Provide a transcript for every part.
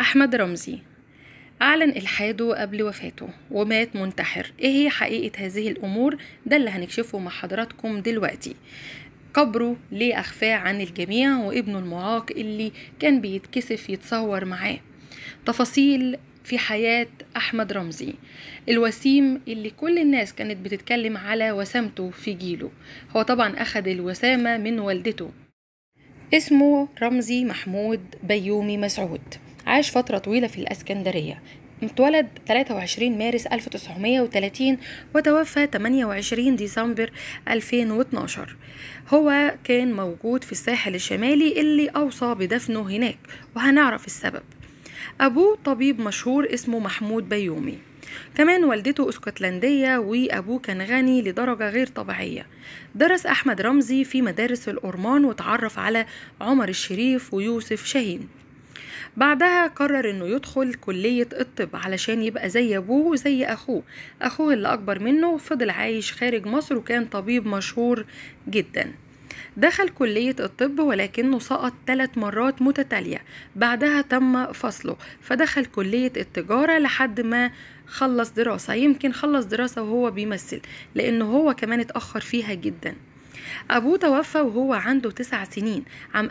أحمد رمزي أعلن إلحاده قبل وفاته ومات منتحر إيه هي حقيقة هذه الأمور ده اللي هنكشفه مع حضراتكم دلوقتي قبره ليه أخفاه عن الجميع وابنه المعاق اللي كان بيتكسف يتصور معاه تفاصيل في حياة أحمد رمزي الوسيم اللي كل الناس كانت بتتكلم على وسامته في جيله هو طبعا أخد الوسامة من والدته اسمه رمزي محمود بيومي مسعود عاش فترة طويلة في الأسكندرية اتولد 23 مارس 1930 وتوفى 28 ديسمبر 2012 هو كان موجود في الساحل الشمالي اللي أوصى بدفنه هناك وهنعرف السبب أبوه طبيب مشهور اسمه محمود بيومي كمان والدته اسكتلندية وأبوه كان غني لدرجة غير طبيعية درس أحمد رمزي في مدارس الأورمان وتعرف على عمر الشريف ويوسف شاهين بعدها قرر انه يدخل كلية الطب علشان يبقى زي ابوه وزي اخوه اخوه اللي اكبر منه فضل عايش خارج مصر وكان طبيب مشهور جدا دخل كلية الطب ولكنه سقط ثلاث مرات متتالية بعدها تم فصله فدخل كلية التجارة لحد ما خلص دراسة يمكن خلص دراسة وهو بيمثل لأنه هو كمان اتأخر فيها جدا أبوه توفى وهو عنده تسع سنين عام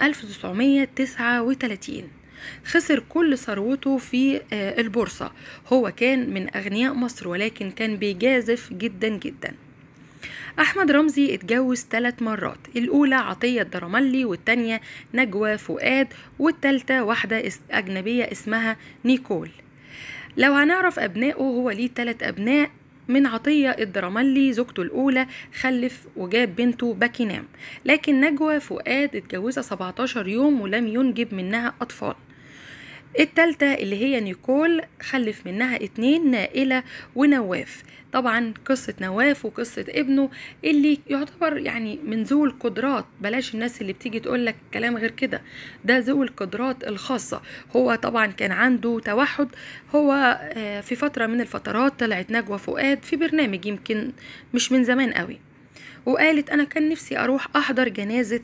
1939 خسر كل ثروته في البورصة هو كان من أغنياء مصر ولكن كان بيجازف جدا جدا أحمد رمزي اتجوز ثلاث مرات الأولى عطية درملي والتانية نجوى فؤاد والتالتة واحدة أجنبية اسمها نيكول لو هنعرف أبنائه هو ليه ثلاث أبناء من عطية الدرملي زوجته الأولى خلف وجاب بنته باكينام لكن نجوى فؤاد اتجوزها 17 يوم ولم ينجب منها أطفال التالتة اللي هي نيكول خلف منها اتنين نائلة ونواف طبعا قصة نواف وقصة ابنه اللي يعتبر يعني من ذوي القدرات بلاش الناس اللي بتيجي تقول لك كلام غير كده ده ذوي القدرات الخاصة هو طبعا كان عنده توحد هو في فترة من الفترات طلعت نجوى فؤاد في برنامج يمكن مش من زمان قوي وقالت انا كان نفسي اروح احضر جنازة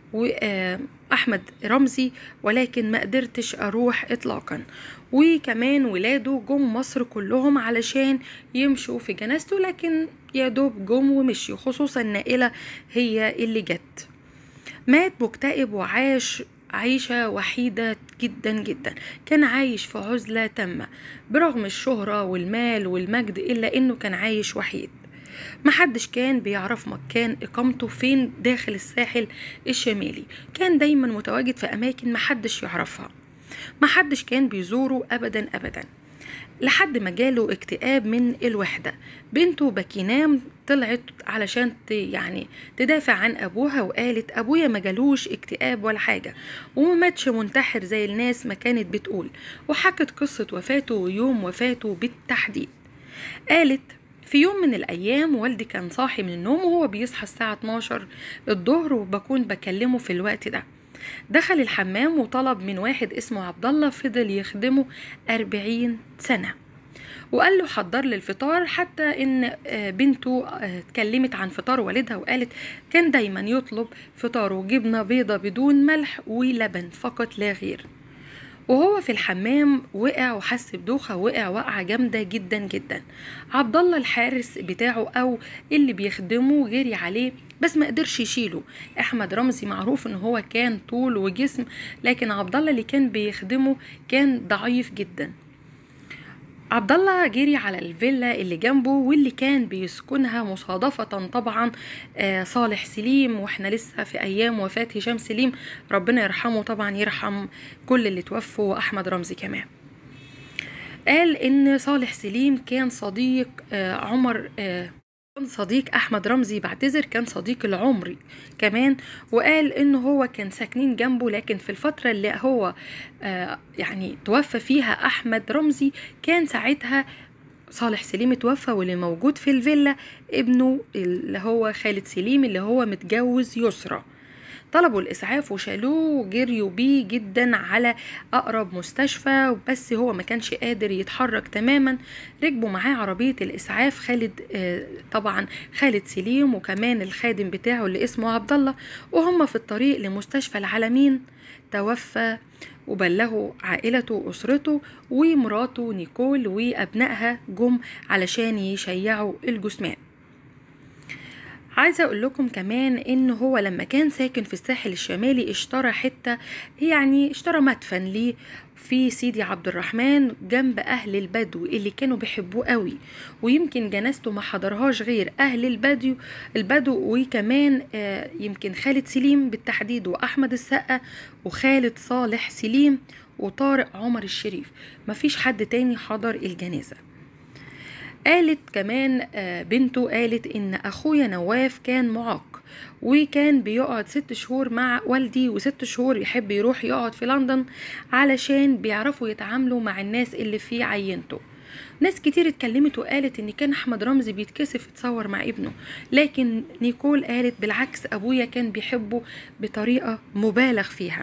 احمد رمزي ولكن ما قدرتش اروح اطلاقا وكمان ولاده جم مصر كلهم علشان يمشوا في جنازته لكن يا دوب جم ومشيوا خصوصا النائلة هي اللي جت مات مكتئب وعاش عيشة وحيدة جدا جدا كان عايش في عزلة تامة برغم الشهرة والمال والمجد إلا إنه كان عايش وحيد محدش كان بيعرف مكان إقامته فين داخل الساحل الشمالي كان دايما متواجد في أماكن محدش يعرفها محدش كان بيزوره أبدا أبدا لحد ما جاله اكتئاب من الوحدة بنته باكينام طلعت علشان يعني تدافع عن أبوها وقالت أبويا ما جالوش اكتئاب ولا حاجة وما ماتش منتحر زي الناس ما كانت بتقول وحكت قصة وفاته ويوم وفاته بالتحديد قالت في يوم من الأيام والدي كان صاحي من النوم وهو بيصحى الساعة 12 الظهر وبكون بكلمه في الوقت ده دخل الحمام وطلب من واحد اسمه عبد الله فضل يخدمه 40 سنة وقال له حضر لي الفطار حتى ان بنته اتكلمت عن فطار والدها وقالت كان دايما يطلب فطاره جبنه بيضه بدون ملح ولبن فقط لا غير وهو في الحمام وقع وحس بدوخة وقع وقعة جامدة جدا جدا عبد الله الحارس بتاعه او اللي بيخدمه جري عليه بس ما قدرش يشيله احمد رمزي معروف ان هو كان طول وجسم لكن عبد الله اللي كان بيخدمه كان ضعيف جدا عبد الله جري على الفيلا اللي جنبه واللي كان بيسكنها مصادفة طبعا آه صالح سليم واحنا لسه في ايام وفاة هشام سليم ربنا يرحمه طبعا يرحم كل اللي توفوا واحمد رمزي كمان قال ان صالح سليم كان صديق آه عمر آه كان صديق احمد رمزي بعتذر كان صديق العمر كمان وقال انه هو كان ساكنين جنبه لكن في الفتره اللي هو آه يعني توفى فيها احمد رمزي كان ساعتها صالح سليم اتوفى واللي موجود في الفيلا ابنه اللي هو خالد سليم اللي هو متجوز يسرى طلبوا الإسعاف وشالوه وجريوا بيه جدا على أقرب مستشفى بس هو ما كانش قادر يتحرك تماما ركبوا معاه عربية الإسعاف خالد آه طبعا خالد سليم وكمان الخادم بتاعه اللي اسمه عبد الله وهم في الطريق لمستشفى العالمين توفى وبلغوا عائلته وأسرته ومراته نيكول وأبنائها جم علشان يشيعوا الجثمان عايزة أقول لكم كمان إن هو لما كان ساكن في الساحل الشمالي اشترى حتة يعني اشترى مدفن ليه في سيدي عبد الرحمن جنب أهل البدو اللي كانوا بيحبوه قوي ويمكن جنازته ما حضرهاش غير أهل البدو البدو وكمان آه يمكن خالد سليم بالتحديد وأحمد السقا وخالد صالح سليم وطارق عمر الشريف مفيش حد تاني حضر الجنازه قالت كمان بنته قالت ان اخويا نواف كان معاق وكان بيقعد ست شهور مع والدي وست شهور يحب يروح يقعد في لندن علشان بيعرفوا يتعاملوا مع الناس اللي في عينته ناس كتير اتكلمت وقالت ان كان احمد رمزي بيتكسف يتصور مع ابنه لكن نيكول قالت بالعكس ابويا كان بيحبه بطريقه مبالغ فيها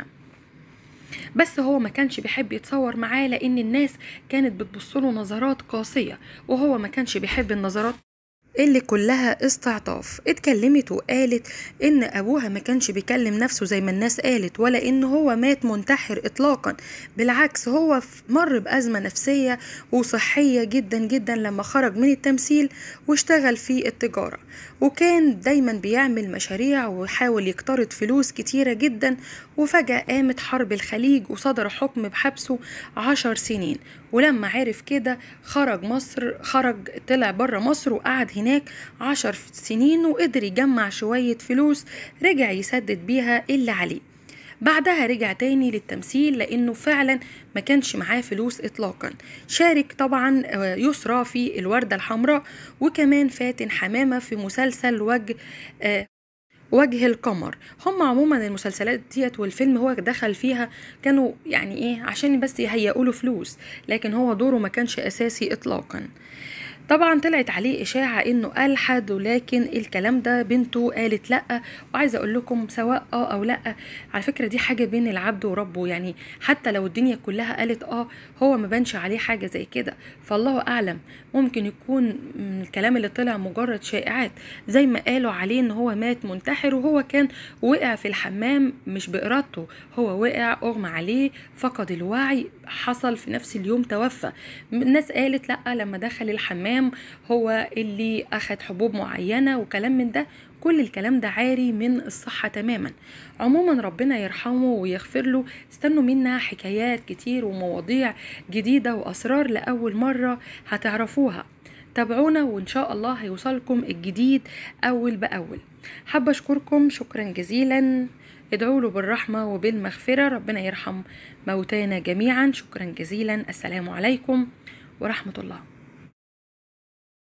بس هو ما كانش بيحب يتصور معاه لان الناس كانت بتبصله نظرات قاسيه وهو ما كانش بيحب النظرات اللي كلها استعطاف اتكلمت وقالت ان ابوها ما كانش بيكلم نفسه زي ما الناس قالت ولا ان هو مات منتحر اطلاقا بالعكس هو مر بازمه نفسيه وصحيه جدا جدا لما خرج من التمثيل واشتغل في التجاره وكان دايما بيعمل مشاريع ويحاول يقترض فلوس كتيره جدا وفجاه قامت حرب الخليج وصدر حكم بحبسه عشر سنين ولما عرف كده خرج مصر خرج طلع بره مصر وقعد هناك عشر سنين وقدر يجمع شوية فلوس رجع يسدد بيها اللي عليه بعدها رجع تاني للتمثيل لانه فعلا ما كانش معاه فلوس اطلاقا شارك طبعا يسرى في الوردة الحمراء وكمان فاتن حمامة في مسلسل وجه وجه القمر هم عموما المسلسلات ديت والفيلم هو دخل فيها كانوا يعني ايه عشان بس يهيئوا له فلوس لكن هو دوره ما كانش اساسي اطلاقا طبعا طلعت عليه اشاعه انه الحد ولكن الكلام ده بنته قالت لا وعايزه اقول لكم سواء اه او لا على فكره دي حاجه بين العبد وربه يعني حتى لو الدنيا كلها قالت اه هو ما بانش عليه حاجه زي كده فالله اعلم ممكن يكون من الكلام اللي طلع مجرد شائعات زي ما قالوا عليه ان هو مات منتحر وهو كان وقع في الحمام مش بارادته هو وقع اغمى عليه فقد الوعي حصل في نفس اليوم توفى الناس قالت لا لما دخل الحمام هو اللي اخد حبوب معينه وكلام من ده كل الكلام ده عاري من الصحة تماما عموما ربنا يرحمه ويغفر له استنوا منا حكايات كتير ومواضيع جديدة وأسرار لأول مرة هتعرفوها تابعونا وإن شاء الله هيوصلكم الجديد أول بأول حابة أشكركم شكرا جزيلا ادعوا له بالرحمة وبالمغفرة ربنا يرحم موتانا جميعا شكرا جزيلا السلام عليكم ورحمة الله